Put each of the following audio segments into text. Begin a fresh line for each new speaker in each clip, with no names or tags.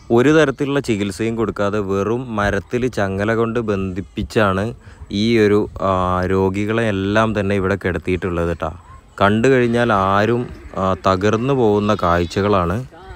ഒരു തരത്തിലുള്ള ചികിത്സയും കൊടുക്കാതെ വെറും മരത്തിൽ ചങ്ങല കൊണ്ട് ബന്ധിപ്പിച്ചാണ് ഈ ഒരു ആ, രോഗികളെ എല്ലാം തന്നെ ഇവിടെ കിടത്തിയിട്ടുള്ളത് കേട്ടോ കണ്ടു കഴിഞ്ഞാൽ ആരും ആ, തകർന്നു പോകുന്ന കാഴ്ചകളാണ്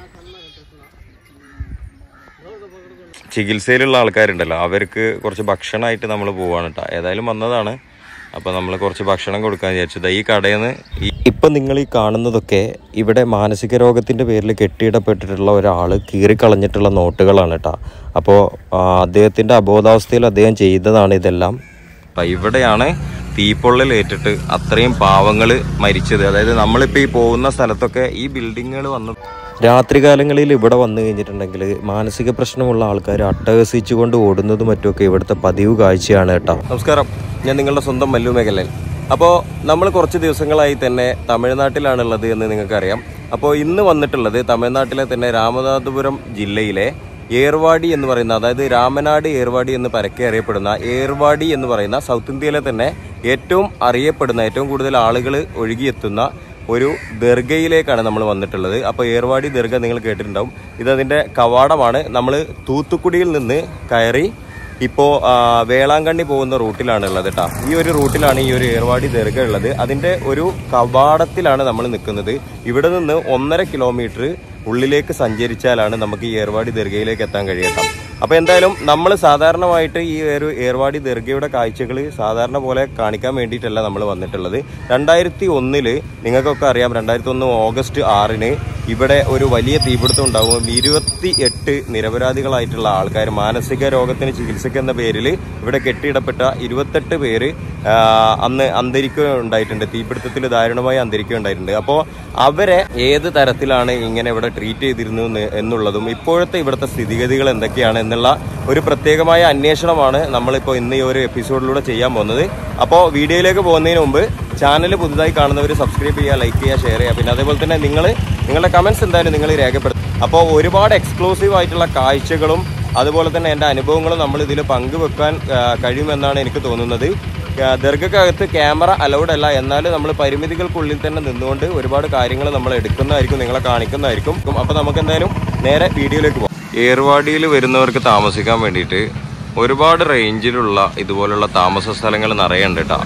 ചികിത്സയിലുള്ള ആൾക്കാരുണ്ടല്ലോ അവർക്ക് കുറച്ച് ഭക്ഷണമായിട്ട് നമ്മൾ പോവാണ് കേട്ടോ ഏതായാലും വന്നതാണ് അപ്പോൾ നമ്മൾ കുറച്ച് ഭക്ഷണം കൊടുക്കാൻ വിചാരിച്ചത് ഈ കടയിൽ നിന്ന് ഇപ്പം നിങ്ങൾ ഈ കാണുന്നതൊക്കെ ഇവിടെ മാനസിക രോഗത്തിൻ്റെ പേരിൽ കെട്ടിയിടപ്പെട്ടിട്ടുള്ള ഒരാൾ കീറിക്കളഞ്ഞിട്ടുള്ള നോട്ടുകളാണ് കേട്ടോ അപ്പോൾ അദ്ദേഹത്തിൻ്റെ അബോധാവസ്ഥയിൽ അദ്ദേഹം ചെയ്തതാണ് ഇതെല്ലാം അപ്പം ഇവിടെയാണ് തീപ്പൊള്ളലേറ്റിട്ട് അത്രയും പാവങ്ങൾ മരിച്ചത് അതായത് നമ്മളിപ്പോൾ ഈ പോകുന്ന സ്ഥലത്തൊക്കെ ഈ ബിൽഡിങ്ങുകൾ വന്ന് രാത്രികാലങ്ങളിൽ ഇവിടെ വന്നു കഴിഞ്ഞിട്ടുണ്ടെങ്കിൽ മാനസിക പ്രശ്നമുള്ള ആൾക്കാർ അട്ടഹസിച്ചുകൊണ്ട് ഓടുന്നതും മറ്റുമൊക്കെ ഇവിടുത്തെ പതിവ് കാഴ്ചയാണ് കേട്ടോ നമസ്കാരം ഞാൻ നിങ്ങളുടെ സ്വന്തം മല്ലു മേഖലയിൽ അപ്പോൾ നമ്മൾ കുറച്ച് ദിവസങ്ങളായി തന്നെ തമിഴ്നാട്ടിലാണുള്ളത് എന്ന് നിങ്ങൾക്കറിയാം അപ്പോൾ ഇന്ന് വന്നിട്ടുള്ളത് തമിഴ്നാട്ടിലെ തന്നെ രാമനാഥപുരം ജില്ലയിലെ ഏർവാടി എന്ന് പറയുന്ന അതായത് രാമനാട് ഏർവാടി എന്ന് പരക്കെ അറിയപ്പെടുന്ന ഏർവാടി എന്ന് പറയുന്ന സൗത്ത് ഇന്ത്യയിലെ തന്നെ ഏറ്റവും അറിയപ്പെടുന്ന ഏറ്റവും കൂടുതൽ ആളുകൾ ഒഴുകിയെത്തുന്ന ഒരു ദർഗയിലേക്കാണ് നമ്മൾ വന്നിട്ടുള്ളത് അപ്പോൾ ഏർവാടി ദർഗ നിങ്ങൾ കേട്ടിട്ടുണ്ടാവും ഇതതിൻ്റെ കവാടമാണ് നമ്മൾ തൂത്തുക്കുടിയിൽ നിന്ന് കയറി ഇപ്പോൾ വേളാങ്കണ്ണി പോകുന്ന റൂട്ടിലാണ് ഉള്ളത് കേട്ടോ ഈ ഒരു റൂട്ടിലാണ് ഈ ഒരു ഏർവാടി ദർഗ ഉള്ളത് അതിൻ്റെ ഒരു കവാടത്തിലാണ് നമ്മൾ നിൽക്കുന്നത് ഇവിടെ നിന്ന് ഒന്നര കിലോമീറ്റർ ഉള്ളിലേക്ക് സഞ്ചരിച്ചാലാണ് നമുക്ക് ഈ ഏർവാടി ദർഗയിലേക്ക് എത്താൻ കഴിയട്ടോ അപ്പോൾ എന്തായാലും നമ്മൾ സാധാരണമായിട്ട് ഈ ഒരു ഏർവാടി ദർഗയുടെ കാഴ്ചകൾ സാധാരണ പോലെ കാണിക്കാൻ വേണ്ടിയിട്ടല്ല നമ്മൾ വന്നിട്ടുള്ളത് രണ്ടായിരത്തി ഒന്നില് നിങ്ങൾക്കൊക്കെ അറിയാം രണ്ടായിരത്തി ഒന്ന് ഓഗസ്റ്റ് ആറിന് ഇവിടെ ഒരു വലിയ തീപിടുത്തം ഉണ്ടാകും ഇരുപത്തി എട്ട് നിരപരാധികളായിട്ടുള്ള ആൾക്കാർ മാനസിക രോഗത്തിന് ചികിത്സയ്ക്ക് എന്ന പേരിൽ ഇവിടെ കെട്ടിയിടപ്പെട്ട ഇരുപത്തെട്ട് പേര് ആ, അന്ന് അന്തരിക്കുക ഉണ്ടായിട്ടുണ്ട് തീപിടുത്തത്തിൽ ദാരുണമായി അന്തരിക്കുക ഉണ്ടായിട്ടുണ്ട് അപ്പോൾ അവരെ ഏത് തരത്തിലാണ് ഇങ്ങനെ ഇവിടെ ട്രീറ്റ് ചെയ്തിരുന്നു എന്ന് എന്നുള്ളതും ഇപ്പോഴത്തെ ഇവിടുത്തെ സ്ഥിതിഗതികൾ എന്തൊക്കെയാണ് എന്നുള്ള ഒരു പ്രത്യേകമായ അന്വേഷണമാണ് നമ്മളിപ്പോൾ ഇന്ന് ഈ ഒരു എപ്പിസോഡിലൂടെ ചെയ്യാൻ പോകുന്നത് അപ്പോൾ വീഡിയോയിലേക്ക് പോകുന്നതിന് മുമ്പ് ചാനൽ പുതുതായി കാണുന്നവർ സബ്സ്ക്രൈബ് ചെയ്യുക ലൈക്ക് ചെയ്യുക ഷെയർ ചെയ്യുക പിന്നെ അതേപോലെ തന്നെ നിങ്ങൾ നിങ്ങളുടെ കമൻസ് എന്തായാലും നിങ്ങൾ രേഖപ്പെടുത്തും അപ്പോൾ ഒരുപാട് എക്സ്ക്ലൂസീവ് ആയിട്ടുള്ള കാഴ്ചകളും അതുപോലെ തന്നെ എൻ്റെ അനുഭവങ്ങളും നമ്മൾ ഇതിൽ പങ്കുവെക്കാൻ ആ, കഴിയുമെന്നാണ് എനിക്ക് തോന്നുന്നത് ആ, ദർഗക്കകത്ത് ക്യാമറ അലൗഡ് അല്ല എന്നാൽ നമ്മൾ പരിമിതികൾക്കുള്ളിൽ തന്നെ നിന്നുകൊണ്ട് ഒരുപാട് കാര്യങ്ങൾ നമ്മൾ എടുക്കുന്നതായിരിക്കും നിങ്ങളെ കാണിക്കുന്നതായിരിക്കും അപ്പോൾ നമുക്ക് എന്തായാലും നേരെ വീഡിയോയിലേക്ക് പോകാം ഏർവാടിയിൽ വരുന്നവർക്ക് താമസിക്കാൻ വേണ്ടിയിട്ട് ഒരുപാട് റേഞ്ചിലുള്ള ഇതുപോലുള്ള താമസ സ്ഥലങ്ങൾ നിറയുണ്ട് കേട്ടോ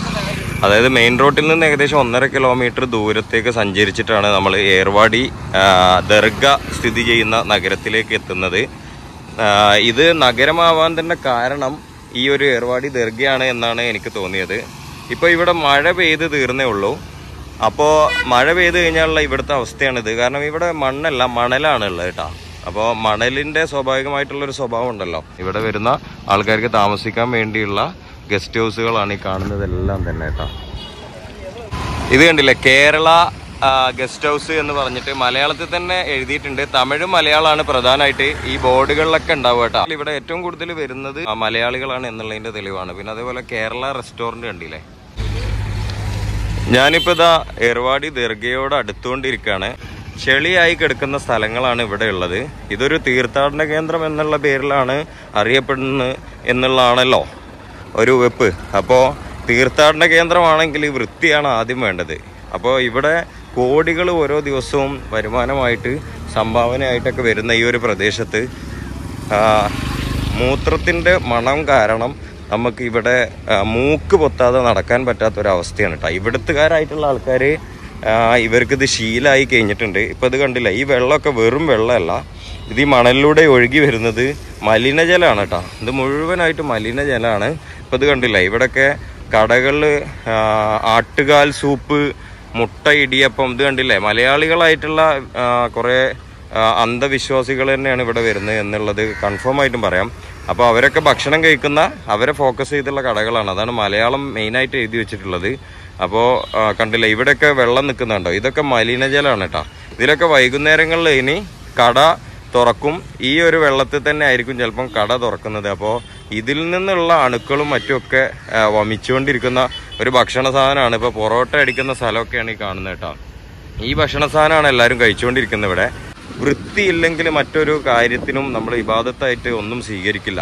അതായത് മെയിൻ റോഡിൽ നിന്ന് ഏകദേശം ഒന്നര കിലോമീറ്റർ ദൂരത്തേക്ക് സഞ്ചരിച്ചിട്ടാണ് നമ്മൾ ഏർവാടി ആ, ദർഗ സ്ഥിതി ചെയ്യുന്ന നഗരത്തിലേക്ക് എത്തുന്നത് ആ, ഇത് നഗരമാവാൻ തന്നെ കാരണം ഈ ഒരു ഏർവാടി ദർഗയാണ് എന്നാണ് എനിക്ക് തോന്നിയത് ഇപ്പോൾ ഇവിടെ മഴ പെയ്ത് തീർന്നേ ഉള്ളൂ അപ്പോൾ മഴ പെയ്ത് കഴിഞ്ഞാലുള്ള ഇവിടുത്തെ അവസ്ഥയാണിത് കാരണം ഇവിടെ മണ്ണല്ല മണലാണ് ഉള്ളത് കേട്ടോ അപ്പോൾ മണലിൻ്റെ സ്വാഭാവികമായിട്ടുള്ളൊരു സ്വഭാവം ഉണ്ടല്ലോ ഇവിടെ വരുന്ന ആൾക്കാർക്ക് താമസിക്കാൻ വേണ്ടിയുള്ള ഗസ്റ്റ് ഹൗസുകളാണ് ഈ കാണുന്നതെല്ലാം തന്നെ കേട്ടോ ഇത് കണ്ടില്ലേ കേരള ഗസ്റ്റ് ഹൗസ് എന്ന് പറഞ്ഞിട്ട് മലയാളത്തിൽ തന്നെ എഴുതിയിട്ടുണ്ട് തമിഴും മലയാളമാണ് പ്രധാനമായിട്ട് ഈ ബോർഡുകളിലൊക്കെ ഉണ്ടാവുക കേട്ടോ ഇവിടെ ഏറ്റവും കൂടുതൽ വരുന്നത് ആ, മലയാളികളാണ് എന്നുള്ളതിന്റെ തെളിവാണ് പിന്നെ അതേപോലെ കേരള റെസ്റ്റോറന്റ് കണ്ടില്ലേ ഞാനിപ്പോ ഇതാ ഏർവാടി ദർഗയോട് അടുത്തുകൊണ്ടിരിക്കുകയാണ് ചെളിയായി കിടക്കുന്ന സ്ഥലങ്ങളാണ് ഇവിടെ ഉള്ളത് ഇതൊരു തീർത്ഥാടന കേന്ദ്രം എന്നുള്ള പേരിലാണ് അറിയപ്പെടുന്നത് എന്നുള്ളതാണല്ലോ ഒരു വെപ്പ് അപ്പോൾ തീർത്ഥാടന കേന്ദ്രമാണെങ്കിൽ വൃത്തിയാണ് ആദ്യം വേണ്ടത് അപ്പോൾ ഇവിടെ കോടികൾ ഓരോ ദിവസവും വരുമാനമായിട്ട് സംഭാവനയായിട്ടൊക്കെ വരുന്ന ഈ ഒരു പ്രദേശത്ത് ആ, മൂത്രത്തിൻ്റെ മണം കാരണം നമുക്ക് ഇവിടെ ആ, മൂക്ക് പൊത്താതെ നടക്കാൻ പറ്റാത്തൊരവസ്ഥയാണ് കേട്ടോ ഇവിടുത്തുകാരായിട്ടുള്ള ആൾക്കാർ ഇവർക്കിത് ശീലമായി കഴിഞ്ഞിട്ടുണ്ട് ഇപ്പം ഇത് കണ്ടില്ല ഈ വെള്ളമൊക്കെ വെറും വെള്ളമല്ല ഇത് ഈ മണലിലൂടെ ഒഴുകി വരുന്നത് മലിനജലമാണ് കേട്ടോ ഇത് മുഴുവനായിട്ട് മലിനജലമാണ് ഇപ്പം ഇത് കണ്ടില്ല ഇവിടെയൊക്കെ കടകളിൽ ആട്ടുകാൽ സൂപ്പ് മുട്ട ഇടിയപ്പം ഇത് കണ്ടില്ലേ മലയാളികളായിട്ടുള്ള ആ, കുറേ ആ, അന്ധവിശ്വാസികൾ തന്നെയാണ് ഇവിടെ വരുന്നത് എന്നുള്ളത് കൺഫേം ആയിട്ടും പറയാം അപ്പോൾ അവരൊക്കെ ഭക്ഷണം കഴിക്കുന്ന അവരെ ഫോക്കസ് ചെയ്തുള്ള കടകളാണ് അതാണ് മലയാളം മെയിനായിട്ട് എഴുതി വെച്ചിട്ടുള്ളത് അപ്പോൾ കണ്ടില്ല ഇവിടെയൊക്കെ വെള്ളം നിൽക്കുന്നുണ്ടോ ഇതൊക്കെ മലിനജലമാണ് കേട്ടോ ഇതിലൊക്കെ വൈകുന്നേരങ്ങളിൽ ഇനി കട തുറക്കും ഈ ഒരു വെള്ളത്തിൽ തന്നെ ആയിരിക്കും ചിലപ്പം കട തുറക്കുന്നത് അപ്പോൾ ഇതിൽ നിന്നുള്ള അണുക്കളും മറ്റുമൊക്കെ ആ, വമിച്ചുകൊണ്ടിരിക്കുന്ന ഒരു ഭക്ഷണ സാധനമാണ് ഇപ്പോൾ പൊറോട്ട അടിക്കുന്ന സ്ഥലമൊക്കെയാണ് ഈ കാണുന്നത് കേട്ടോ ഈ ഭക്ഷണ സാധനമാണ് എല്ലാവരും കഴിച്ചുകൊണ്ടിരിക്കുന്നത് ഇവിടെ വൃത്തിയില്ലെങ്കിൽ മറ്റൊരു കാര്യത്തിനും നമ്മൾ ഇബാദത്തായിട്ട് ഒന്നും സ്വീകരിക്കില്ല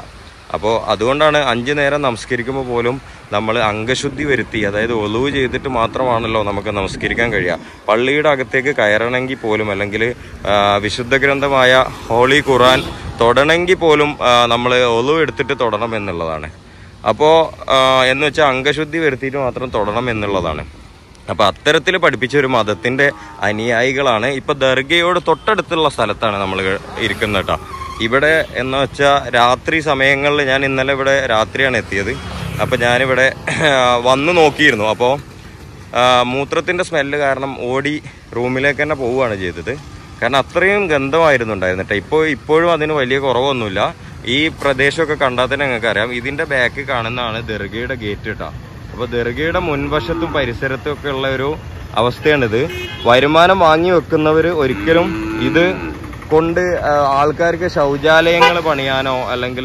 അപ്പോൾ അതുകൊണ്ടാണ് അഞ്ച് നേരം നമസ്കരിക്കുമ്പോൾ പോലും നമ്മൾ അംഗശുദ്ധി വരുത്തി അതായത് ഒലുവ് ചെയ്തിട്ട് മാത്രമാണല്ലോ നമുക്ക് നമസ്കരിക്കാൻ കഴിയുക പള്ളിയുടെ അകത്തേക്ക് കയറണമെങ്കിൽ പോലും അല്ലെങ്കിൽ ആ, വിശുദ്ധ ഗ്രന്ഥമായ ഹോളി ഖുറാൻ തൊടണമെങ്കിൽ പോലും നമ്മൾ ഒലുവ് എടുത്തിട്ട് തൊടണം എന്നുള്ളതാണ് അപ്പോൾ എന്ന് വെച്ചാൽ അംഗശുദ്ധി വരുത്തിയിട്ട് മാത്രം തൊടണം എന്നുള്ളതാണ് അപ്പോൾ അത്തരത്തിൽ പഠിപ്പിച്ച ഒരു മതത്തിൻ്റെ അനുയായികളാണ് ഇപ്പോൾ ദർഗയോട് തൊട്ടടുത്തുള്ള സ്ഥലത്താണ് നമ്മൾ ഇരിക്കുന്നത് കേട്ടോ ഇവിടെ എന്ന് വെച്ചാൽ രാത്രി സമയങ്ങളിൽ ഞാൻ ഇന്നലെ ഇവിടെ രാത്രിയാണ് എത്തിയത് അപ്പോൾ ഞാനിവിടെ വന്ന് നോക്കിയിരുന്നു അപ്പോൾ മൂത്രത്തിൻ്റെ സ്മെല്ല് കാരണം ഓടി റൂമിലേക്ക് തന്നെ പോവുകയാണ് ചെയ്തത് കാരണം അത്രയും ഗന്ധമായിരുന്നു ഉണ്ടായിരുന്നിട്ട് ഇപ്പോൾ ഇപ്പോഴും അതിന് വലിയ കുറവൊന്നുമില്ല ഈ പ്രദേശമൊക്കെ കണ്ടാൽ തന്നെ നിങ്ങൾക്ക് അറിയാം ഇതിൻ്റെ ബാക്ക് കാണുന്നതാണ് ദർഗയുടെ ഗേറ്റ് കേട്ടോ അപ്പോൾ ദർഗയുടെ മുൻവശത്തും പരിസരത്തും ഒക്കെ ഉള്ള ഒരു അവസ്ഥയാണിത് വരുമാനം വാങ്ങി വെക്കുന്നവർ ഒരിക്കലും ഇത് കൊണ്ട് ആ, ആൾക്കാർക്ക് ശൗചാലയങ്ങൾ പണിയാനോ അല്ലെങ്കിൽ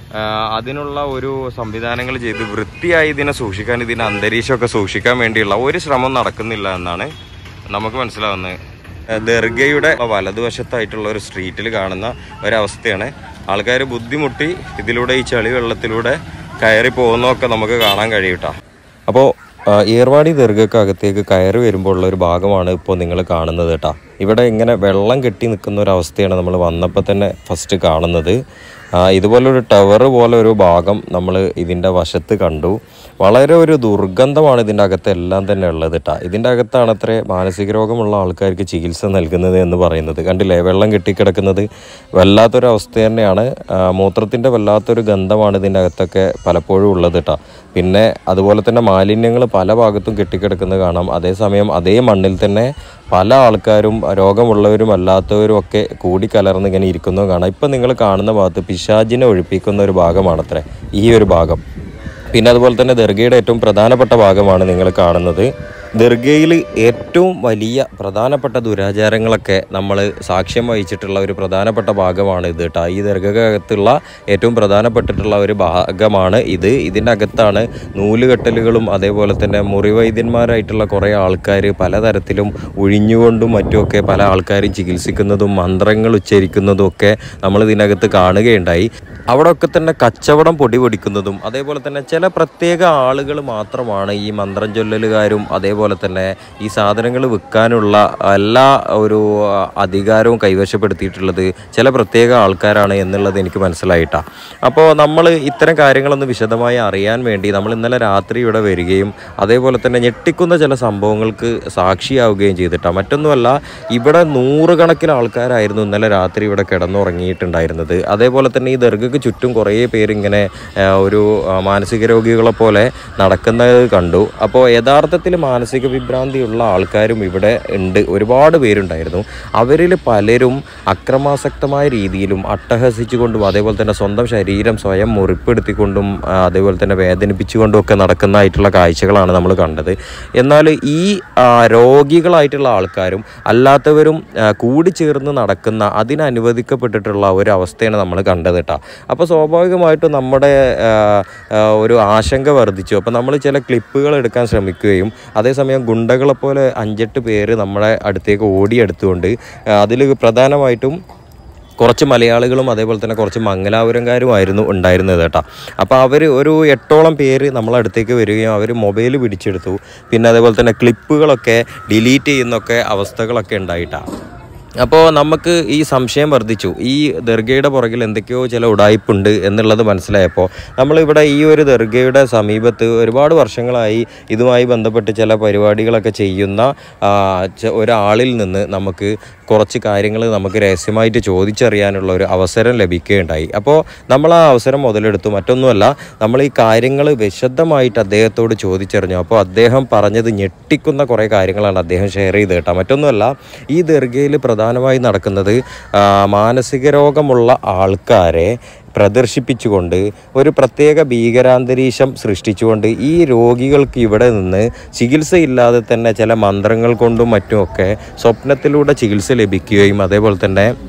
അതിനുള്ള ഒരു സംവിധാനങ്ങൾ ചെയ്ത് വൃത്തിയായി ഇതിനെ സൂക്ഷിക്കാൻ ഇതിൻ്റെ അന്തരീക്ഷമൊക്കെ സൂക്ഷിക്കാൻ വേണ്ടിയുള്ള ഒരു ശ്രമം നടക്കുന്നില്ല എന്നാണ് നമുക്ക് മനസ്സിലാവുന്നത് ഏഹ് ദർഗയുടെ വലതുവശത്തായിട്ടുള്ള ഒരു സ്ട്രീറ്റിൽ കാണുന്ന ഒരവസ്ഥയാണ് ആൾക്കാർ ബുദ്ധിമുട്ടി ഇതിലൂടെ ഈ ചളി വെള്ളത്തിലൂടെ കയറി പോകുന്നതൊക്കെ നമുക്ക് കാണാൻ കഴിയൂട്ടാ അപ്പോൾ ഏർവാടി ദർഗക്കകത്തേക്ക് കയറി വരുമ്പോൾ ഉള്ള ഒരു ഭാഗമാണ് ഇപ്പോൾ നിങ്ങൾ കാണുന്നത് കേട്ടോ ഇവിടെ ഇങ്ങനെ വെള്ളം കെട്ടി നിൽക്കുന്ന ഒരു അവസ്ഥയാണ് നമ്മൾ വന്നപ്പോൾ തന്നെ ഫസ്റ്റ് കാണുന്നത് ആ, ഇതുപോലൊരു ടവർ പോലെ ഒരു ഭാഗം നമ്മൾ ഇതിൻ്റെ വശത്ത് കണ്ടു വളരെ ഒരു ദുർഗന്ധമാണ് ഇതിൻ്റെ അകത്ത് എല്ലാം തന്നെ ഉള്ളത് കേട്ടോ ഇതിൻ്റെ അകത്താണ് അത്ര മാനസിക രോഗമുള്ള ആൾക്കാർക്ക് ചികിത്സ നൽകുന്നത് എന്ന് പറയുന്നത് കണ്ടില്ലേ വെള്ളം കെട്ടിക്കിടക്കുന്നത് വല്ലാത്തൊരു അവസ്ഥ തന്നെയാണ് ആ, മൂത്രത്തിൻ്റെ വല്ലാത്തൊരു ഗന്ധമാണ് ഇതിൻ്റെ അകത്തൊക്കെ പലപ്പോഴും ഉള്ളത് കേട്ടോ പിന്നെ അതുപോലെ തന്നെ മാലിന്യങ്ങൾ പല ഭാഗത്തും കെട്ടിക്കിടക്കുന്നത് കാണാം അതേസമയം അതേ മണ്ണിൽ തന്നെ പല ആൾക്കാരും രോഗമുള്ളവരും അല്ലാത്തവരും ഒക്കെ കൂടിക്കലർന്ന് ഇങ്ങനെ ഇരിക്കുന്നത് കാണാം ഇപ്പം നിങ്ങൾ കാണുന്ന ഭാഗത്ത് പിശാചിനെ ഒഴിപ്പിക്കുന്ന ഒരു ഭാഗമാണത്രേ ഈ ഒരു ഭാഗം പിന്നെ അതുപോലെ തന്നെ ദർഗയുടെ ഏറ്റവും പ്രധാനപ്പെട്ട ഭാഗമാണ് നിങ്ങൾ കാണുന്നത് ദർഗയിൽ ഏറ്റവും വലിയ പ്രധാനപ്പെട്ട ദുരാചാരങ്ങളൊക്കെ നമ്മൾ സാക്ഷ്യം വഹിച്ചിട്ടുള്ള ഒരു പ്രധാനപ്പെട്ട ഭാഗമാണ് ഇത് കേട്ടോ ഈ ദർഗക്കകത്തുള്ള ഏറ്റവും പ്രധാനപ്പെട്ടിട്ടുള്ള ഒരു ഭാഗമാണ് ഇത് ഇതിൻ്റെ അകത്താണ് നൂലുകെട്ടലുകളും അതേപോലെ തന്നെ മുറിവൈദ്യന്മാരായിട്ടുള്ള കുറേ ആൾക്കാർ പലതരത്തിലും ഒഴിഞ്ഞുകൊണ്ടും മറ്റുമൊക്കെ പല ആൾക്കാരും ചികിത്സിക്കുന്നതും മന്ത്രങ്ങൾ ഉച്ചരിക്കുന്നതും ഒക്കെ നമ്മൾ ഇതിനകത്ത് കാണുകയുണ്ടായി അവിടെ ഒക്കെ തന്നെ കച്ചവടം പൊടി പൊടിക്കുന്നതും അതേപോലെ തന്നെ ചില പ്രത്യേക ആളുകൾ മാത്രമാണ് ഈ മന്ത്രം ചൊല്ലലുകാരും അതേപോലെ തന്നെ ഈ സാധനങ്ങൾ വിൽക്കാനുള്ള എല്ലാ ഒരു ആ, അധികാരവും കൈവശപ്പെടുത്തിയിട്ടുള്ളത് ചില പ്രത്യേക ആൾക്കാരാണ് എന്നുള്ളത് എനിക്ക് മനസ്സിലായിട്ടാ അപ്പോൾ നമ്മൾ ഇത്തരം കാര്യങ്ങളൊന്ന് വിശദമായി അറിയാൻ വേണ്ടി നമ്മൾ ഇന്നലെ രാത്രി ഇവിടെ വരികയും അതേപോലെ തന്നെ ഞെട്ടിക്കുന്ന ചില സംഭവങ്ങൾക്ക് സാക്ഷിയാവുകയും ചെയ്തിട്ടാ മറ്റൊന്നുമല്ല ഇവിടെ നൂറുകണക്കിന് ആൾക്കാരായിരുന്നു ഇന്നലെ രാത്രി ഇവിടെ കിടന്നുറങ്ങിയിട്ടുണ്ടായിരുന്നത് അതേപോലെ തന്നെ ഈ ദർഗയ്ക്ക് ചുറ്റും കുറേ പേരിങ്ങനെ ആ, ഒരു ആ, മാനസിക രോഗികളെ പോലെ നടക്കുന്നത് കണ്ടു അപ്പോൾ യഥാർത്ഥത്തിൽ മാനസിക വിഭ്രാന്തിയുള്ള ആൾക്കാരും ഇവിടെ ഉണ്ട് ഒരുപാട് പേരുണ്ടായിരുന്നു അവരിൽ പലരും അക്രമാസക്തമായ രീതിയിലും അട്ടഹസിച്ചുകൊണ്ടും അതേപോലെ തന്നെ സ്വന്തം ശരീരം സ്വയം മുറിപ്പെടുത്തിക്കൊണ്ടും ആ, അതേപോലെ തന്നെ വേദനിപ്പിച്ചുകൊണ്ടും ഒക്കെ നടക്കുന്നതായിട്ടുള്ള കാഴ്ചകളാണ് നമ്മൾ കണ്ടത് എന്നാൽ ഈ ആ, രോഗികളായിട്ടുള്ള ആൾക്കാരും അല്ലാത്തവരും ആ, കൂടിച്ചേർന്ന് നടക്കുന്ന അതിനനുവദിക്കപ്പെട്ടിട്ടുള്ള ഒരു അവസ്ഥയാണ് നമ്മൾ കണ്ടത് കേട്ടോ അപ്പോൾ സ്വാഭാവികമായിട്ടും നമ്മുടെ ആ, ആ, ഒരു ആശങ്ക വർദ്ധിച്ചു അപ്പോൾ നമ്മൾ ചില ക്ലിപ്പുകൾ എടുക്കാൻ ശ്രമിക്കുകയും അതേസമയം ഗുണ്ടകളെ പോലെ അഞ്ചെട്ട് പേര് നമ്മുടെ അടുത്തേക്ക് ഓടിയെടുത്തുകൊണ്ട് അതിൽ പ്രധാനമായിട്ടും കുറച്ച് മലയാളികളും അതേപോലെ തന്നെ കുറച്ച് മംഗലാപുരംകാരുമായിരുന്നു ഉണ്ടായിരുന്നത് കേട്ടോ അപ്പോൾ അവർ ഒരു എട്ടോളം പേര് നമ്മളെ അടുത്തേക്ക് വരികയും അവർ മൊബൈൽ പിടിച്ചെടുത്തു പിന്നെ അതേപോലെ തന്നെ ക്ലിപ്പുകളൊക്കെ ഡിലീറ്റ് ചെയ്യുന്നൊക്കെ അവസ്ഥകളൊക്കെ ഉണ്ടായിട്ടാണ് അപ്പോൾ നമുക്ക് ഈ സംശയം വർദ്ധിച്ചു ഈ ദർഗയുടെ പുറകിൽ എന്തൊക്കെയോ ചില ഉടായ്പുണ്ട് എന്നുള്ളത് മനസ്സിലായപ്പോൾ നമ്മളിവിടെ ഈ ഒരു ദർഗയുടെ സമീപത്ത് ഒരുപാട് വർഷങ്ങളായി ഇതുമായി ബന്ധപ്പെട്ട് ചില പരിപാടികളൊക്കെ ചെയ്യുന്ന ആ, ച- ഒരാളിൽ നിന്ന് നമുക്ക് കുറച്ച് കാര്യങ്ങൾ നമുക്ക് രഹസ്യമായിട്ട് ചോദിച്ചറിയാനുള്ള ഒരു അവസരം ലഭിക്കുകയുണ്ടായി അപ്പോൾ നമ്മൾ ആ അവസരം മുതലെടുത്തു മറ്റൊന്നുമല്ല നമ്മൾ ഈ കാര്യങ്ങൾ വിശദമായിട്ട് അദ്ദേഹത്തോട് ചോദിച്ചറിഞ്ഞു അപ്പോൾ അദ്ദേഹം പറഞ്ഞത് ഞെട്ടിക്കുന്ന കുറേ കാര്യങ്ങളാണ് അദ്ദേഹം ഷെയർ ചെയ്ത് കേട്ടോ മറ്റൊന്നുമല്ല ഈ ദർഗയിൽ പ്രധാനമായി നടക്കുന്നത് ആ, മാനസിക രോഗമുള്ള ആൾക്കാരെ പ്രദർശിപ്പിച്ചുകൊണ്ട് ഒരു പ്രത്യേക ഭീകരാന്തരീക്ഷം സൃഷ്ടിച്ചുകൊണ്ട് ഈ രോഗികൾക്ക് ഇവിടെ നിന്ന് ചികിത്സയില്ലാതെ തന്നെ ചില മന്ത്രങ്ങൾ കൊണ്ടും മറ്റുമൊക്കെ സ്വപ്നത്തിലൂടെ ചികിത്സ ലഭിക്കുകയും അതേപോലെ തന്നെ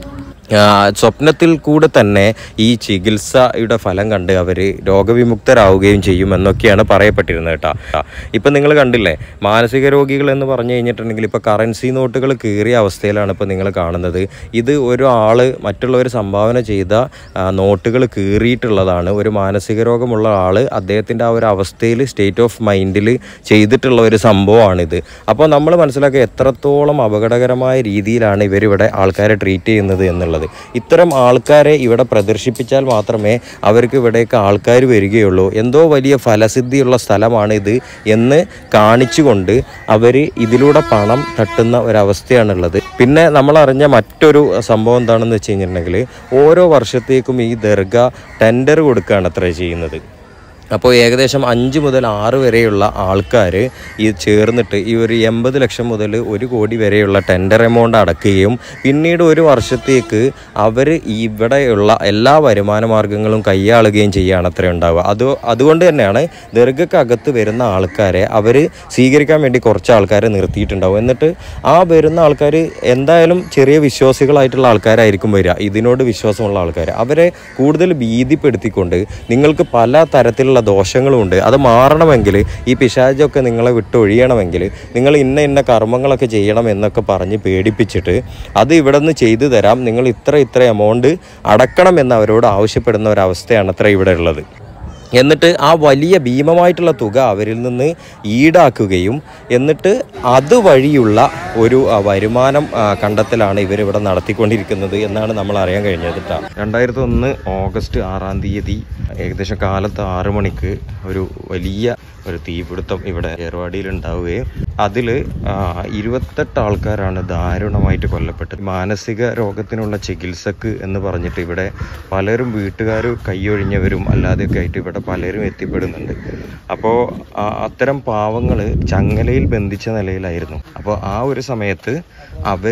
ആ, സ്വപ്നത്തിൽ കൂടെ തന്നെ ഈ ചികിത്സയുടെ ഫലം കണ്ട് അവർ രോഗവിമുക്തരാവുകയും ചെയ്യുമെന്നൊക്കെയാണ് പറയപ്പെട്ടിരുന്നത് കേട്ടോ ഇപ്പം നിങ്ങൾ കണ്ടില്ലേ മാനസിക രോഗികൾ എന്ന് പറഞ്ഞു കഴിഞ്ഞിട്ടുണ്ടെങ്കിൽ ഇപ്പോൾ കറൻസി നോട്ടുകൾ കീറിയ അവസ്ഥയിലാണ് ഇപ്പോൾ നിങ്ങൾ കാണുന്നത് ഇത് ഒരാൾ മറ്റുള്ളവർ സംഭാവന ചെയ്ത ആ, നോട്ടുകൾ കീറിയിട്ടുള്ളതാണ് ഒരു മാനസിക രോഗമുള്ള ആൾ അദ്ദേഹത്തിൻ്റെ ആ ഒരു അവസ്ഥയിൽ സ്റ്റേറ്റ് ഓഫ് മൈൻഡിൽ ചെയ്തിട്ടുള്ള ഒരു സംഭവമാണിത് അപ്പോൾ നമ്മൾ മനസ്സിലാക്കുക എത്രത്തോളം അപകടകരമായ രീതിയിലാണ് ഇവരിവിടെ ആൾക്കാരെ ട്രീറ്റ് ചെയ്യുന്നത് എന്നുള്ളത് ഇത്തരം ആൾക്കാരെ ഇവിടെ പ്രദർശിപ്പിച്ചാൽ മാത്രമേ അവർക്ക് ഇവിടേക്ക് ആൾക്കാർ വരികയുള്ളൂ എന്തോ വലിയ ഫലസിദ്ധിയുള്ള സ്ഥലമാണ് ഇത് എന്ന് കാണിച്ചുകൊണ്ട് അവർ ഇതിലൂടെ പണം തട്ടുന്ന ഒരവസ്ഥയാണുള്ളത് പിന്നെ നമ്മൾ അറിഞ്ഞ മറ്റൊരു സംഭവം എന്താണെന്ന് വെച്ച് കഴിഞ്ഞിട്ടുണ്ടെങ്കിൽ ഓരോ വർഷത്തേക്കും ഈ ദർഗ ടെൻഡർ കൊടുക്കുകയാണ് അത്ര ചെയ്യുന്നത് അപ്പോൾ ഏകദേശം അഞ്ച് മുതൽ ആറ് വരെയുള്ള ആൾക്കാർ ഈ ചേർന്നിട്ട് ഈ ഒരു എൺപത് ലക്ഷം മുതൽ ഒരു കോടി വരെയുള്ള ടെൻഡർ എമൗണ്ട് അടക്കുകയും പിന്നീട് ഒരു വർഷത്തേക്ക് അവർ ഇവിടെയുള്ള എല്ലാ വരുമാന മാർഗങ്ങളും കൈയാളുകയും ചെയ്യുകയാണ് അത്ര ഉണ്ടാവുക അത് അതുകൊണ്ട് തന്നെയാണ് ദീർഘക്കകത്ത് വരുന്ന ആൾക്കാരെ അവർ സ്വീകരിക്കാൻ വേണ്ടി കുറച്ച് ആൾക്കാരെ നിർത്തിയിട്ടുണ്ടാവും എന്നിട്ട് ആ വരുന്ന ആൾക്കാർ എന്തായാലും ചെറിയ വിശ്വാസികളായിട്ടുള്ള ആൾക്കാരായിരിക്കും വരിക ഇതിനോട് വിശ്വാസമുള്ള ആൾക്കാർ അവരെ കൂടുതൽ ഭീതിപ്പെടുത്തിക്കൊണ്ട് നിങ്ങൾക്ക് പല തരത്തിലുള്ള ദോഷങ്ങളുമുണ്ട് അത് മാറണമെങ്കിൽ ഈ പിശാചൊക്കെ നിങ്ങളെ വിട്ടൊഴിയണമെങ്കിൽ നിങ്ങൾ ഇന്ന ഇന്ന കർമ്മങ്ങളൊക്കെ ചെയ്യണം എന്നൊക്കെ പറഞ്ഞ് പേടിപ്പിച്ചിട്ട് അത് ഇവിടെ നിന്ന് ചെയ്തു തരാം നിങ്ങൾ ഇത്ര ഇത്ര എമൗണ്ട് അടക്കണം എന്ന് അവരോട് ആവശ്യപ്പെടുന്ന ഒരവസ്ഥയാണ് അത്ര ഇവിടെ ഉള്ളത് എന്നിട്ട് ആ വലിയ ഭീമമായിട്ടുള്ള തുക അവരിൽ നിന്ന് ഈടാക്കുകയും എന്നിട്ട് അതുവഴിയുള്ള ഒരു ആ, വരുമാനം ആ, കണ്ടെത്തലാണ് ഇവരിവിടെ നടത്തിക്കൊണ്ടിരിക്കുന്നത് എന്നാണ് നമ്മൾ അറിയാൻ കഴിഞ്ഞത് കേട്ടോ രണ്ടായിരത്തി ഒന്ന് ഓഗസ്റ്റ് ആറാം തീയതി ഏകദേശം കാലത്ത് ആറ് മണിക്ക് ഒരു വലിയ ഒരു തീപിടുത്തം ഇവിടെ ഏർവാടിയിൽ ഉണ്ടാവുകയും അതിൽ ഇരുപത്തെട്ട് ആൾക്കാരാണ് ദാരുണമായിട്ട് കൊല്ലപ്പെട്ടത് മാനസിക രോഗത്തിനുള്ള ചികിത്സക്ക് എന്ന് പറഞ്ഞിട്ട് ഇവിടെ പലരും വീട്ടുകാർ കൈയൊഴിഞ്ഞവരും അല്ലാതെയൊക്കെ ആയിട്ട് ഇവിടെ പലരും എത്തിപ്പെടുന്നുണ്ട് അപ്പോൾ അത്തരം പാവങ്ങൾ ചങ്ങലയിൽ ബന്ധിച്ച നിലയിലായിരുന്നു അപ്പോൾ ആ ഒരു സമയത്ത് അവർ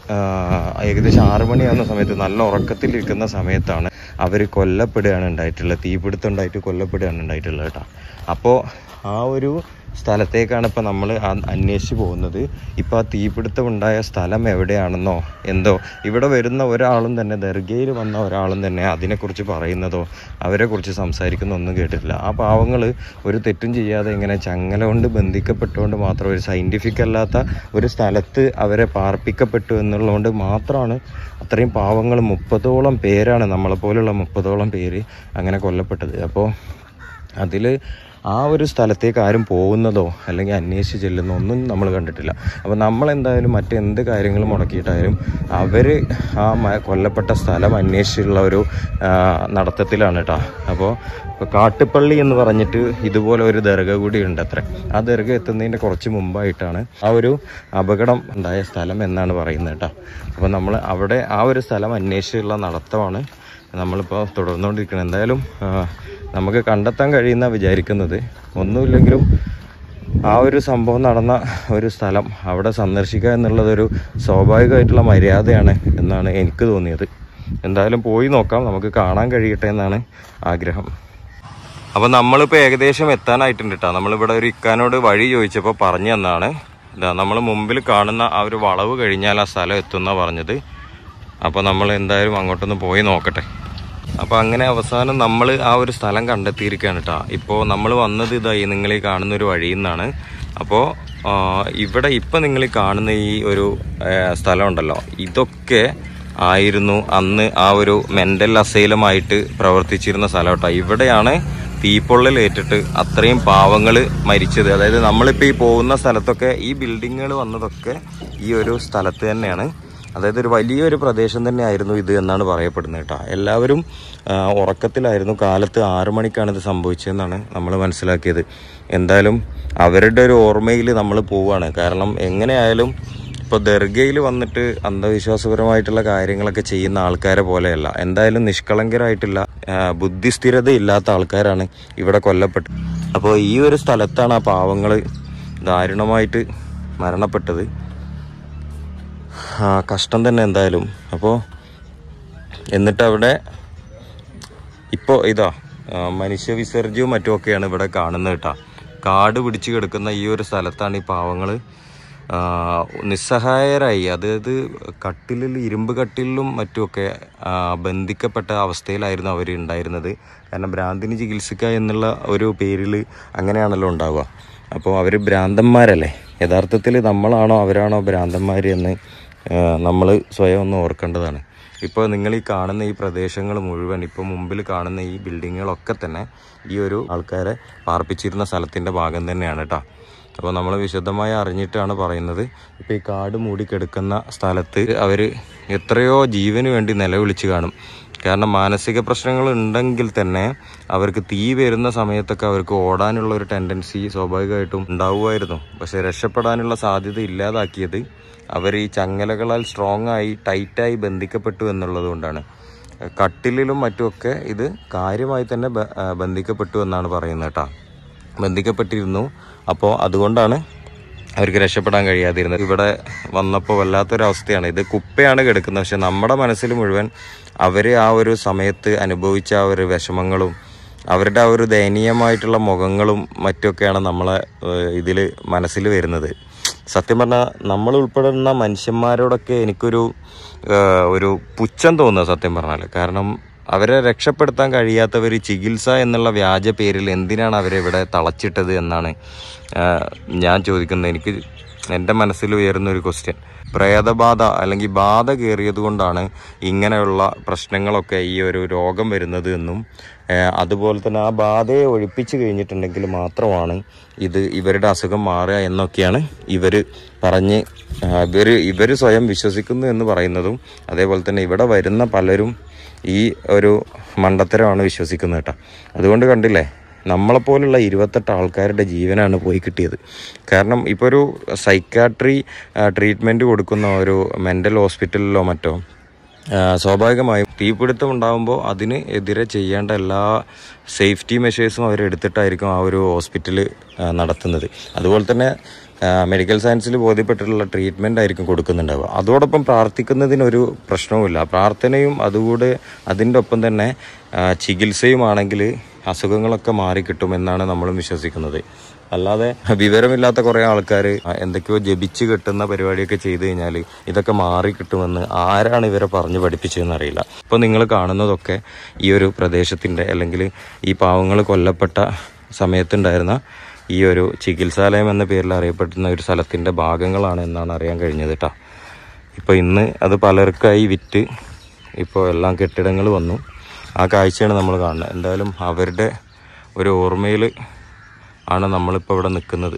ഏകദേശം ആറു മണിയാവുന്ന സമയത്ത് നല്ല ഉറക്കത്തിലിരിക്കുന്ന സമയത്താണ് അവർ കൊല്ലപ്പെടുകയാണ് ഉണ്ടായിട്ടുള്ളത് തീപിടുത്തം ഉണ്ടായിട്ട് കൊല്ലപ്പെടുകയാണ് ഉണ്ടായിട്ടുള്ളത് കേട്ടോ അപ്പോൾ ആ ഒരു സ്ഥലത്തേക്കാണ് ഇപ്പോൾ നമ്മൾ അന്വേഷിച്ച് പോകുന്നത് ഇപ്പോൾ ആ തീപിടുത്തം ഉണ്ടായ സ്ഥലം എവിടെയാണെന്നോ എന്തോ ഇവിടെ വരുന്ന ഒരാളും തന്നെ ദർഗയിൽ വന്ന ഒരാളും തന്നെ അതിനെക്കുറിച്ച് പറയുന്നതോ അവരെക്കുറിച്ച് സംസാരിക്കുന്നോ ഒന്നും കേട്ടിട്ടില്ല ആ പാവങ്ങൾ ഒരു തെറ്റും ചെയ്യാതെ ഇങ്ങനെ ചങ്ങല കൊണ്ട് ബന്ധിക്കപ്പെട്ടുകൊണ്ട് മാത്രം ഒരു സയൻറ്റിഫിക് അല്ലാത്ത ഒരു സ്ഥലത്ത് അവരെ പാർപ്പിക്കപ്പെട്ടു എന്നുള്ളതുകൊണ്ട് മാത്രമാണ് അത്രയും പാവങ്ങൾ മുപ്പതോളം പേരാണ് നമ്മളെപ്പോലുള്ള മുപ്പതോളം പേര് അങ്ങനെ കൊല്ലപ്പെട്ടത് അപ്പോൾ അതിൽ ആ ഒരു സ്ഥലത്തേക്ക് ആരും പോകുന്നതോ അല്ലെങ്കിൽ അന്വേഷിച്ച് ചെല്ലുന്നോ ഒന്നും നമ്മൾ കണ്ടിട്ടില്ല അപ്പോൾ നമ്മൾ എന്തായാലും മറ്റെന്ത് കാര്യങ്ങൾ മുടക്കിയിട്ടായാലും അവർ ആ മ- കൊല്ലപ്പെട്ട സ്ഥലം അന്വേഷിച്ചുള്ള ഒരു ആ, നടത്തത്തിലാണ് കേട്ടോ അപ്പോൾ ഇപ്പോൾ കാട്ടുപള്ളി എന്ന് പറഞ്ഞിട്ട് ഇതുപോലെ ഒരു ദർഗ കൂടി ഉണ്ട് അത്ര ആ ദർഗ എത്തുന്നതിൻ്റെ കുറച്ച് മുമ്പായിട്ടാണ് ആ ഒരു അപകടം ഉണ്ടായ സ്ഥലം എന്നാണ് പറയുന്നത് കേട്ടോ അപ്പോൾ നമ്മൾ അവിടെ ആ ഒരു സ്ഥലം അന്വേഷിച്ചുള്ള നടത്തമാണ് നമ്മളിപ്പോൾ തുടർന്നുകൊണ്ടിരിക്കുന്നത് എന്തായാലും ആ, നമുക്ക് കണ്ടെത്താൻ കഴിയുന്ന വിചാരിക്കുന്നത് ഒന്നുമില്ലെങ്കിലും ആ ഒരു സംഭവം നടന്ന ഒരു സ്ഥലം അവിടെ സന്ദർശിക്കുക എന്നുള്ളതൊരു സ്വാഭാവികമായിട്ടുള്ള മര്യാദയാണ് എന്നാണ് എനിക്ക് തോന്നിയത് എന്തായാലും പോയി നോക്കാം നമുക്ക് കാണാൻ കഴിയട്ടെ എന്നാണ് ആഗ്രഹം അപ്പോൾ നമ്മളിപ്പോൾ ഏകദേശം എത്താനായിട്ടുണ്ട് കേട്ടോ നമ്മളിവിടെ ഒരു ഇക്കാനോട് വഴി ചോദിച്ചപ്പോൾ പറഞ്ഞു തന്നാണ് ഇതാ നമ്മൾ മുമ്പിൽ കാണുന്ന ആ ഒരു വളവ് കഴിഞ്ഞാൽ ആ സ്ഥലം എത്തുന്ന പറഞ്ഞത് അപ്പോൾ നമ്മൾ എന്തായാലും അങ്ങോട്ടൊന്ന് പോയി നോക്കട്ടെ അപ്പോൾ അങ്ങനെ അവസാനം നമ്മൾ ആ ഒരു സ്ഥലം കണ്ടെത്തിയിരിക്കുകയാണ് കേട്ടോ ഇപ്പോൾ നമ്മൾ വന്നത് ഇതായി നിങ്ങൾ ഈ കാണുന്ന ഒരു വഴിയിൽ നിന്നാണ് അപ്പോൾ ആ, ഇവിടെ ഇപ്പം നിങ്ങൾ ഈ കാണുന്ന ഈ ഒരു ആ, സ്ഥലം ഉണ്ടല്ലോ ഇതൊക്കെ ആയിരുന്നു അന്ന് ആ ഒരു മെൻ്റൽ അസൈലമായിട്ട് പ്രവർത്തിച്ചിരുന്ന സ്ഥലം കേട്ടോ ഇവിടെയാണ് തീപ്പൊള്ളലേറ്റിട്ട് അത്രയും പാവങ്ങൾ മരിച്ചത് അതായത് നമ്മളിപ്പോൾ ഈ പോകുന്ന സ്ഥലത്തൊക്കെ ഈ ബിൽഡിങ്ങുകൾ വന്നതൊക്കെ ഈ ഒരു സ്ഥലത്ത് തന്നെയാണ് അതായത് ഒരു വലിയൊരു പ്രദേശം തന്നെയായിരുന്നു ഇത് എന്നാണ് പറയപ്പെടുന്നത് കേട്ടോ എല്ലാവരും ആ, ഉറക്കത്തിലായിരുന്നു കാലത്ത് ആറു മണിക്കാണ് ഇത് സംഭവിച്ചതെന്നാണ് നമ്മൾ മനസ്സിലാക്കിയത് എന്തായാലും അവരുടെ ഒരു ഓർമ്മയിൽ നമ്മൾ പോവുകയാണ് കാരണം എങ്ങനെയായാലും ഇപ്പോൾ ദർഗയിൽ വന്നിട്ട് അന്ധവിശ്വാസപരമായിട്ടുള്ള കാര്യങ്ങളൊക്കെ ചെയ്യുന്ന ആൾക്കാരെ പോലെയല്ല എന്തായാലും നിഷ്കളങ്കരായിട്ടുള്ള ആ, ബുദ്ധിസ്ഥിരത ഇല്ലാത്ത ആൾക്കാരാണ് ഇവിടെ കൊല്ലപ്പെട്ടത് അപ്പോൾ ഈ ഒരു സ്ഥലത്താണ് ആ പാവങ്ങൾ ദാരുണമായിട്ട് മരണപ്പെട്ടത് ആ, കഷ്ടം തന്നെ എന്തായാലും അപ്പോൾ എന്നിട്ട് അവിടെ ഇപ്പോൾ ഇതാ ആ, മനുഷ്യ വിസർജ്യവും മറ്റുമൊക്കെയാണ് ഇവിടെ കാണുന്നത് കേട്ടോ കാട് പിടിച്ച് കിടക്കുന്ന ഈ ഒരു സ്ഥലത്താണ് ഈ പാവങ്ങൾ ആ, നിസ്സഹായരായി അതായത് കട്ടിലിൽ ഇരുമ്പ് കട്ടിലിലും മറ്റുമൊക്കെ ആ, ബന്ധിക്കപ്പെട്ട അവസ്ഥയിലായിരുന്നു അവർ ഉണ്ടായിരുന്നത് കാരണം ഭ്രാന്തിന് ചികിത്സിക്കുക എന്നുള്ള ഒരു പേരിൽ അങ്ങനെയാണല്ലോ ഉണ്ടാവുക അപ്പോൾ അവർ ഭ്രാന്തന്മാരല്ലേ യഥാർത്ഥത്തിൽ നമ്മളാണോ അവരാണോ ഭ്രാന്തന്മാർ എന്ന് നമ്മൾ സ്വയം ഒന്ന് ഓർക്കേണ്ടതാണ് ഇപ്പോൾ നിങ്ങൾ ഈ കാണുന്ന ഈ പ്രദേശങ്ങൾ മുഴുവൻ ഇപ്പോൾ മുമ്പിൽ കാണുന്ന ഈ ബിൽഡിങ്ങുകളൊക്കെ തന്നെ ഈ ഒരു ആൾക്കാരെ പാർപ്പിച്ചിരുന്ന സ്ഥലത്തിൻ്റെ ഭാഗം തന്നെയാണ് കേട്ടോ അപ്പോൾ നമ്മൾ വിശദമായി അറിഞ്ഞിട്ടാണ് പറയുന്നത് ഇപ്പോൾ ഈ കാട് മൂടിക്കെടുക്കുന്ന സ്ഥലത്ത് അവർ എത്രയോ ജീവന് വേണ്ടി നിലവിളിച്ച് കാണും കാരണം മാനസിക പ്രശ്നങ്ങൾ ഉണ്ടെങ്കിൽ തന്നെ അവർക്ക് തീ വരുന്ന സമയത്തൊക്കെ അവർക്ക് ഓടാനുള്ള ഒരു ടെൻഡൻസി സ്വാഭാവികമായിട്ടും ഉണ്ടാവുമായിരുന്നു പക്ഷെ രക്ഷപ്പെടാനുള്ള സാധ്യത ഇല്ലാതാക്കിയത് അവർ ഈ ചങ്ങലകളാൽ സ്ട്രോങ് ആയി ടൈറ്റായി ബന്ധിക്കപ്പെട്ടു എന്നുള്ളത് കൊണ്ടാണ് കട്ടിലിലും മറ്റുമൊക്കെ ഇത് കാര്യമായി തന്നെ ബ- ആ, ബന്ധിക്കപ്പെട്ടു എന്നാണ് പറയുന്നത് കേട്ടോ ബന്ധിക്കപ്പെട്ടിരുന്നു അപ്പോൾ അതുകൊണ്ടാണ് അവർക്ക് രക്ഷപ്പെടാൻ കഴിയാതിരുന്നത് ഇവിടെ വന്നപ്പോൾ വല്ലാത്തൊരവസ്ഥയാണ് ഇത് കുപ്പയാണ് കിടക്കുന്നത് പക്ഷെ നമ്മുടെ മനസ്സിൽ മുഴുവൻ അവർ ആ ഒരു സമയത്ത് അനുഭവിച്ച ആ ഒരു വിഷമങ്ങളും അവരുടെ ആ ഒരു ദയനീയമായിട്ടുള്ള മുഖങ്ങളും മറ്റുമൊക്കെയാണ് നമ്മളെ ഇതിൽ മനസ്സിൽ വരുന്നത് സത്യം പറഞ്ഞാൽ നമ്മൾ ഉൾപ്പെടുന്ന മനുഷ്യന്മാരോടൊക്കെ എനിക്കൊരു ഏഹ്, ഒരു പുച്ഛം തോന്നുക സത്യം പറഞ്ഞാൽ കാരണം അവരെ രക്ഷപ്പെടുത്താൻ കഴിയാത്തവർ ചികിത്സ എന്നുള്ള വ്യാജ പേരിൽ എന്തിനാണ് അവരെ ഇവിടെ തളച്ചിട്ടത് എന്നാണ് ഏഹ്, ഞാൻ ചോദിക്കുന്നത് എനിക്ക് എൻ്റെ മനസ്സിൽ ഉയരുന്ന ഒരു ക്വസ്റ്റ്യൻ പ്രേതബാധ അല്ലെങ്കിൽ ബാധ കയറിയത് കൊണ്ടാണ് ഇങ്ങനെയുള്ള പ്രശ്നങ്ങളൊക്കെ ഈ ഒരു രോഗം വരുന്നത് എന്നും ഏഹ്, അതുപോലെ തന്നെ ആ ബാധയെ ഒഴിപ്പിച്ച് കഴിഞ്ഞിട്ടുണ്ടെങ്കിൽ മാത്രമാണ് ഇത് ഇവരുടെ അസുഖം മാറുക എന്നൊക്കെയാണ് ഇവർ പറഞ്ഞ് ഇവർ ഇവർ സ്വയം വിശ്വസിക്കുന്നു എന്ന് പറയുന്നതും അതേപോലെ തന്നെ ഇവിടെ വരുന്ന പലരും ഈ ഒരു മണ്ടത്തരമാണ് വിശ്വസിക്കുന്നത് കേട്ടോ അതുകൊണ്ട് കണ്ടില്ലേ നമ്മളെപ്പോലുള്ള ഇരുപത്തെട്ട് ആൾക്കാരുടെ ജീവനാണ് പോയി കിട്ടിയത് കാരണം ഇപ്പോൾ ഒരു സൈക്കാട്രി ട്രീറ്റ്മെൻറ്റ് കൊടുക്കുന്ന ഒരു മെൻ്റൽ ഹോസ്പിറ്റലിലോ മറ്റോ ആ, സ്വാഭാവികമായും തീപിടുത്തം ഉണ്ടാകുമ്പോൾ അതിന് എതിരെ ചെയ്യേണ്ട എല്ലാ സേഫ്റ്റി മെഷേഴ്സും അവർ എടുത്തിട്ടായിരിക്കും ആ ഒരു ഹോസ്പിറ്റൽ നടത്തുന്നത് അതുപോലെ തന്നെ ആ, മെഡിക്കൽ സയൻസിൽ ബോധ്യപ്പെട്ടിട്ടുള്ള ട്രീറ്റ്മെൻ്റ് ആയിരിക്കും കൊടുക്കുന്നുണ്ടാവുക അതോടൊപ്പം പ്രാർത്ഥിക്കുന്നതിനൊരു പ്രശ്നവുമില്ല പ്രാർത്ഥനയും അതുകൂടെ അതിൻ്റെ ഒപ്പം തന്നെ ആ, ചികിത്സയുമാണെങ്കിൽ അസുഖങ്ങളൊക്കെ മാറിക്കിട്ടുമെന്നാണ് നമ്മളും വിശ്വസിക്കുന്നത് അല്ലാതെ വിവരമില്ലാത്ത കുറേ ആൾക്കാർ എന്തൊക്കെയോ ജപിച്ച് കെട്ടുന്ന പരിപാടിയൊക്കെ ചെയ്തു കഴിഞ്ഞാൽ ഇതൊക്കെ മാറി കിട്ടുമെന്ന് ആരാണ് ഇവരെ പറഞ്ഞ് പഠിപ്പിച്ചതെന്ന് അറിയില്ല ഇപ്പോൾ നിങ്ങൾ കാണുന്നതൊക്കെ ഈ ഒരു പ്രദേശത്തിൻ്റെ അല്ലെങ്കിൽ ഈ പാവങ്ങൾ കൊല്ലപ്പെട്ട സമയത്തുണ്ടായിരുന്ന ഈ ഒരു ചികിത്സാലയം എന്ന പേരിൽ അറിയപ്പെടുന്ന ഒരു സ്ഥലത്തിൻ്റെ ഭാഗങ്ങളാണ് എന്നാണ് അറിയാൻ കഴിഞ്ഞത് കേട്ടോ ഇപ്പോൾ ഇന്ന് അത് പലർക്കായി വിറ്റ് ഇപ്പോൾ എല്ലാം കെട്ടിടങ്ങൾ വന്നു ആ കാഴ്ചയാണ് നമ്മൾ കാണുന്നത് എന്തായാലും അവരുടെ ഒരു ഓർമ്മയിൽ ആണ് നമ്മളിപ്പോൾ ഇവിടെ നിൽക്കുന്നത്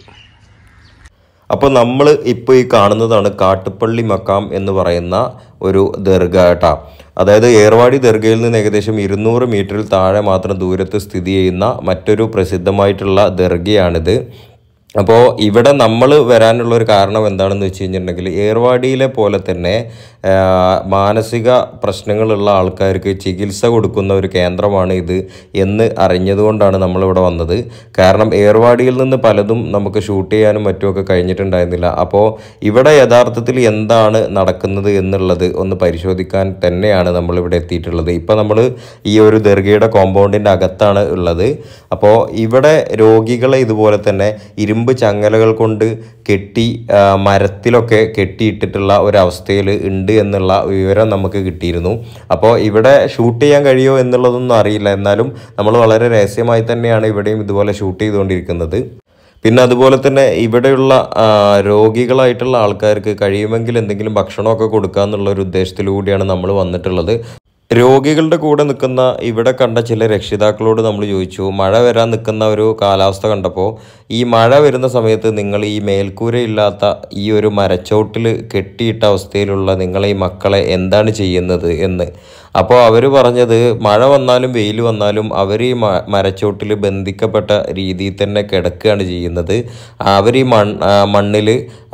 അപ്പോൾ നമ്മൾ ഇപ്പോൾ ഈ കാണുന്നതാണ് കാട്ടുപള്ളി മക്കാം എന്ന് പറയുന്ന ഒരു ദർഗ കേട്ടാ അതായത് ഏർവാടി ദർഗയിൽ നിന്ന് ഏകദേശം ഇരുന്നൂറ് മീറ്ററിൽ താഴെ മാത്രം ദൂരത്ത് സ്ഥിതി ചെയ്യുന്ന മറ്റൊരു പ്രസിദ്ധമായിട്ടുള്ള ദർഗയാണിത് അപ്പോൾ ഇവിടെ നമ്മൾ വരാനുള്ള ഒരു കാരണം എന്താണെന്ന് വെച്ച് കഴിഞ്ഞിട്ടുണ്ടെങ്കിൽ ഏർവാടിയിലെ പോലെ തന്നെ ആ, മാനസിക പ്രശ്നങ്ങളുള്ള ആൾക്കാർക്ക് ചികിത്സ കൊടുക്കുന്ന ഒരു കേന്ദ്രമാണ് ഇത് എന്ന് അറിഞ്ഞതുകൊണ്ടാണ് നമ്മളിവിടെ വന്നത് കാരണം ഏർവാടിയിൽ നിന്ന് പലതും നമുക്ക് ഷൂട്ട് ചെയ്യാനും മറ്റുമൊക്കെ കഴിഞ്ഞിട്ടുണ്ടായിരുന്നില്ല അപ്പോൾ ഇവിടെ യഥാർത്ഥത്തിൽ എന്താണ് നടക്കുന്നത് എന്നുള്ളത് ഒന്ന് പരിശോധിക്കാൻ തന്നെയാണ് നമ്മളിവിടെ എത്തിയിട്ടുള്ളത് ഇപ്പോൾ നമ്മൾ ഈ ഒരു ദർഗയുടെ കോമ്പൗണ്ടിൻ്റെ അകത്താണ് ഉള്ളത് അപ്പോൾ ഇവിടെ രോഗികളെ ഇതുപോലെ തന്നെ ഇരുമ്പ് ചങ്ങലകൾ കൊണ്ട് കെട്ടി ആ, മരത്തിലൊക്കെ കെട്ടിയിട്ടിട്ടുള്ള ഒരവസ്ഥയിൽ ഉണ്ട് എന്നുള്ള വിവരം നമുക്ക് കിട്ടിയിരുന്നു അപ്പോൾ ഇവിടെ ഷൂട്ട് ചെയ്യാൻ കഴിയുമോ എന്നുള്ളതൊന്നും അറിയില്ല എന്നാലും നമ്മൾ വളരെ രഹസ്യമായി തന്നെയാണ് ഇവിടെയും ഇതുപോലെ ഷൂട്ട് ചെയ്തുകൊണ്ടിരിക്കുന്നത് പിന്നെ അതുപോലെ തന്നെ ഇവിടെയുള്ള ആ, രോഗികളായിട്ടുള്ള ആൾക്കാർക്ക് കഴിയുമെങ്കിൽ എന്തെങ്കിലും ഭക്ഷണമൊക്കെ കൊടുക്കുക എന്നുള്ള ഒരു ഉദ്ദേശത്തിലൂടെയാണ് നമ്മൾ വന്നിട്ടുള്ളത് രോഗികളുടെ കൂടെ നിൽക്കുന്ന ഇവിടെ കണ്ട ചില രക്ഷിതാക്കളോട് നമ്മൾ ചോദിച്ചു മഴ വരാൻ നിൽക്കുന്ന ഒരു കാലാവസ്ഥ കണ്ടപ്പോൾ ഈ മഴ വരുന്ന സമയത്ത് നിങ്ങൾ ഈ മേൽക്കൂരയില്ലാത്ത ഈ ഒരു മരച്ചോട്ടിൽ കെട്ടിയിട്ട അവസ്ഥയിലുള്ള നിങ്ങളെ ഈ മക്കളെ എന്താണ് ചെയ്യുന്നത് എന്ന് അപ്പോൾ അവർ പറഞ്ഞത് മഴ വന്നാലും വെയിൽ വന്നാലും അവർ ഈ മ മരച്ചോട്ടിൽ ബന്ധിക്കപ്പെട്ട രീതിയിൽ തന്നെ കിടക്കുകയാണ് ചെയ്യുന്നത് അവർ ഈ മൺ മണ്ണിൽ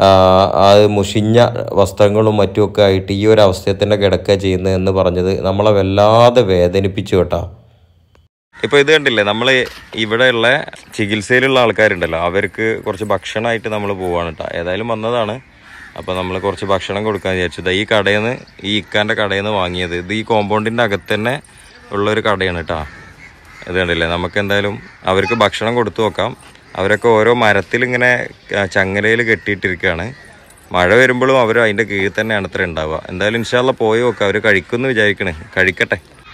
അത് മുഷിഞ്ഞ വസ്ത്രങ്ങളും മറ്റുമൊക്കെ ആയിട്ട് ഈ ഒരു അവസ്ഥയിൽ തന്നെ കിടക്കുക ചെയ്യുന്നത് എന്ന് പറഞ്ഞത് നമ്മളെ വല്ലാതെ വേദനിപ്പിച്ചു കേട്ടോ ഇപ്പോൾ ഇത് കണ്ടില്ലേ നമ്മൾ ഇവിടെയുള്ള ചികിത്സയിലുള്ള ആൾക്കാരുണ്ടല്ലോ അവർക്ക് കുറച്ച് ഭക്ഷണമായിട്ട് നമ്മൾ പോവാണ് കേട്ടോ ഏതായാലും വന്നതാണ് അപ്പോൾ നമ്മൾ കുറച്ച് ഭക്ഷണം കൊടുക്കാൻ വിചാരിച്ചത് ഈ കടയിൽ നിന്ന് ഈ ഇക്കാൻ്റെ കടയിൽ നിന്ന് വാങ്ങിയത് ഇത് ഈ കോമ്പൗണ്ടിൻ്റെ അകത്ത് തന്നെ ഉള്ളൊരു കടയാണ് കേട്ടോ ഇത് കണ്ടില്ലേ നമുക്ക് എന്തായാലും അവർക്ക് ഭക്ഷണം കൊടുത്തു നോക്കാം അവരൊക്കെ ഓരോ മരത്തിൽ ഇങ്ങനെ ചങ്ങലയിൽ കെട്ടിയിട്ടിരിക്കുകയാണ് മഴ വരുമ്പോഴും അവർ അതിൻ്റെ കീഴിൽ തന്നെയാണ് അത്ര ഉണ്ടാവുക എന്തായാലും ഇൻഷാല്ല പോയി നോക്കാം അവർ കഴിക്കുമെന്ന് വിചാരിക്കണേ കഴിക്കട്ടെ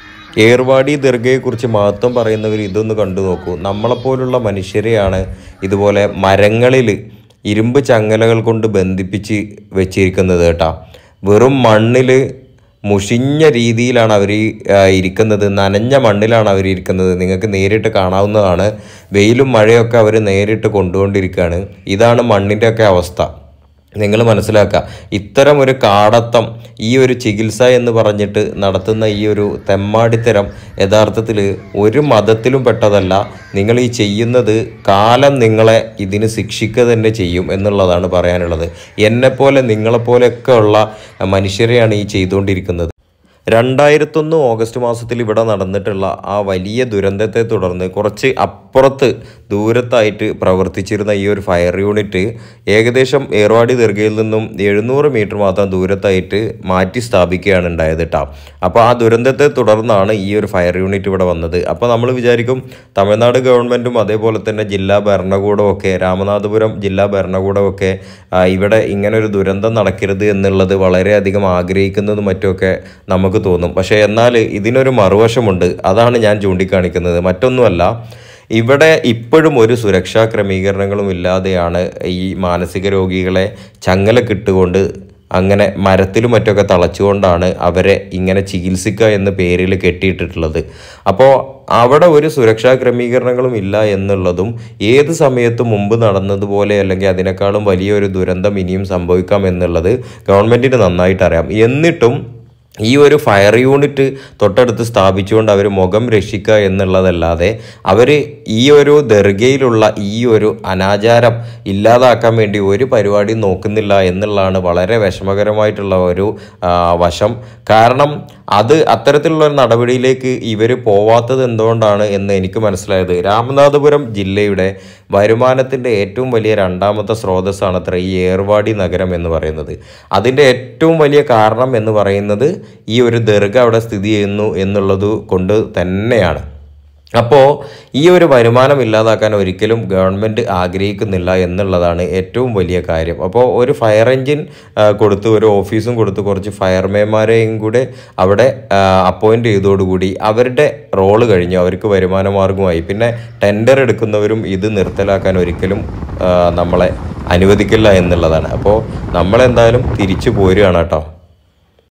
ഏർവാടി ദർഗയെക്കുറിച്ച് മഹത്വം പറയുന്നവർ ഇതൊന്ന് കണ്ടു നോക്കൂ നമ്മളെപ്പോലുള്ള മനുഷ്യരെയാണ് ഇതുപോലെ മരങ്ങളിൽ ഇരുമ്പ് ചങ്ങലകൾ കൊണ്ട് ബന്ധിപ്പിച്ച് വെച്ചിരിക്കുന്നത് കേട്ടാ വെറും മണ്ണിൽ മുഷിഞ്ഞ രീതിയിലാണ് അവർ ഇരിക്കുന്നത് നനഞ്ഞ മണ്ണിലാണ് അവർ ഇരിക്കുന്നത് നിങ്ങൾക്ക് നേരിട്ട് കാണാവുന്നതാണ് വെയിലും മഴയൊക്കെ അവർ നേരിട്ട് കൊണ്ടുകൊണ്ടിരിക്കുകയാണ് ഇതാണ് മണ്ണിൻ്റെ ഒക്കെ അവസ്ഥ നിങ്ങൾ മനസ്സിലാക്കുക ഇത്തരം ഒരു കാടത്തം ഈ ഒരു ചികിത്സ എന്ന് പറഞ്ഞിട്ട് നടത്തുന്ന ഈ ഒരു തെമ്മാടിത്തരം യഥാർത്ഥത്തിൽ ഒരു മതത്തിലും പെട്ടതല്ല നിങ്ങൾ ഈ ചെയ്യുന്നത് കാലം നിങ്ങളെ ഇതിന് ശിക്ഷിക്കുക തന്നെ ചെയ്യും എന്നുള്ളതാണ് പറയാനുള്ളത് എന്നെപ്പോലെ നിങ്ങളെപ്പോലെയൊക്കെ ഉള്ള മനുഷ്യരെയാണ് ഈ ചെയ്തുകൊണ്ടിരിക്കുന്നത് രണ്ടായിരത്തൊന്ന് ഓഗസ്റ്റ് മാസത്തിൽ ഇവിടെ നടന്നിട്ടുള്ള ആ വലിയ ദുരന്തത്തെ തുടർന്ന് കുറച്ച് അപ്പുറത്ത് ദൂരത്തായിട്ട് പ്രവർത്തിച്ചിരുന്ന ഈ ഒരു ഫയർ യൂണിറ്റ് ഏകദേശം ഏർവാടി ദീർഘയിൽ നിന്നും എഴുന്നൂറ് മീറ്റർ മാത്രം ദൂരത്തായിട്ട് മാറ്റി സ്ഥാപിക്കുകയാണ് ഉണ്ടായത് കേട്ടോ അപ്പോൾ ആ ദുരന്തത്തെ തുടർന്നാണ് ഈ ഒരു ഫയർ യൂണിറ്റ് ഇവിടെ വന്നത് അപ്പോൾ നമ്മൾ വിചാരിക്കും തമിഴ്നാട് ഗവൺമെൻറ്റും അതേപോലെ തന്നെ ജില്ലാ ഭരണകൂടവും ഒക്കെ രാമനാഥപുരം ജില്ലാ ഭരണകൂടവും ഒക്കെ ആ, ഇവിടെ ഇങ്ങനെ ഒരു ദുരന്തം നടക്കരുത് എന്നുള്ളത് വളരെയധികം ആഗ്രഹിക്കുന്നതും മറ്റുമൊക്കെ നമുക്ക് തോന്നും പക്ഷേ എന്നാൽ ഇതിനൊരു മറുവശമുണ്ട് അതാണ് ഞാൻ ചൂണ്ടിക്കാണിക്കുന്നത് മറ്റൊന്നുമല്ല ഇവിടെ ഇപ്പോഴും ഒരു സുരക്ഷാ ക്രമീകരണങ്ങളും ഇല്ലാതെയാണ് ഈ മാനസിക രോഗികളെ ചങ്ങലക്കിട്ടുകൊണ്ട് അങ്ങനെ മരത്തിലും മറ്റൊക്കെ തളച്ചുകൊണ്ടാണ് അവരെ ഇങ്ങനെ ചികിത്സിക്കുക എന്ന പേരിൽ കെട്ടിയിട്ടിട്ടുള്ളത് അപ്പോൾ അവിടെ ഒരു സുരക്ഷാ ക്രമീകരണങ്ങളും ഇല്ല എന്നുള്ളതും ഏത് സമയത്തും മുമ്പ് നടന്നതുപോലെ അല്ലെങ്കിൽ അതിനേക്കാളും വലിയൊരു ദുരന്തം ഇനിയും സംഭവിക്കാം എന്നുള്ളത് ഗവൺമെൻറ്റിന് നന്നായിട്ട് അറിയാം എന്നിട്ടും ഈ ഒരു ഫയർ യൂണിറ്റ് തൊട്ടടുത്ത് സ്ഥാപിച്ചുകൊണ്ട് അവർ മുഖം രക്ഷിക്കുക എന്നുള്ളതല്ലാതെ അവർ ഈ ഒരു ദർഗയിലുള്ള ഈ ഒരു അനാചാരം ഇല്ലാതാക്കാൻ വേണ്ടി ഒരു പരിപാടിയും നോക്കുന്നില്ല എന്നുള്ളതാണ് വളരെ വിഷമകരമായിട്ടുള്ള ഒരു ആ, വശം കാരണം അത് അത്തരത്തിലുള്ള ഒരു നടപടിയിലേക്ക് ഇവർ പോവാത്തത് എന്തുകൊണ്ടാണ് എന്ന് എനിക്ക് മനസ്സിലായത് രാമനാഥപുരം ജില്ലയുടെ വരുമാനത്തിൻ്റെ ഏറ്റവും വലിയ രണ്ടാമത്തെ സ്രോതസ്സാണ് അത്ര ഈ ഏർവാടി നഗരം എന്ന് പറയുന്നത് അതിൻ്റെ ഏറ്റവും വലിയ കാരണം എന്ന് പറയുന്നത് ഈ ഒരു ദർഗ അവിടെ സ്ഥിതി ചെയ്യുന്നു എന്നുള്ളത് കൊണ്ട് തന്നെയാണ് അപ്പോൾ ഈ ഒരു വരുമാനം ഇല്ലാതാക്കാൻ ഒരിക്കലും ഗവൺമെൻറ് ആഗ്രഹിക്കുന്നില്ല എന്നുള്ളതാണ് ഏറ്റവും വലിയ കാര്യം അപ്പോൾ ഒരു ഫയർ എഞ്ചിൻ ആ, കൊടുത്ത് ഒരു ഓഫീസും കൊടുത്ത് കുറച്ച് ഫയർമാൻമാരെയും കൂടെ അവിടെ അപ്പോയിൻ്റ് ചെയ്തോടുകൂടി അവരുടെ റോള് കഴിഞ്ഞു അവർക്ക് വരുമാന മാർഗമായി പിന്നെ ടെൻഡർ എടുക്കുന്നവരും ഇത് നിർത്തലാക്കാൻ ഒരിക്കലും ആ, നമ്മളെ അനുവദിക്കില്ല എന്നുള്ളതാണ് അപ്പോൾ നമ്മളെന്തായാലും തിരിച്ചു പോരുകയാണ് കേട്ടോ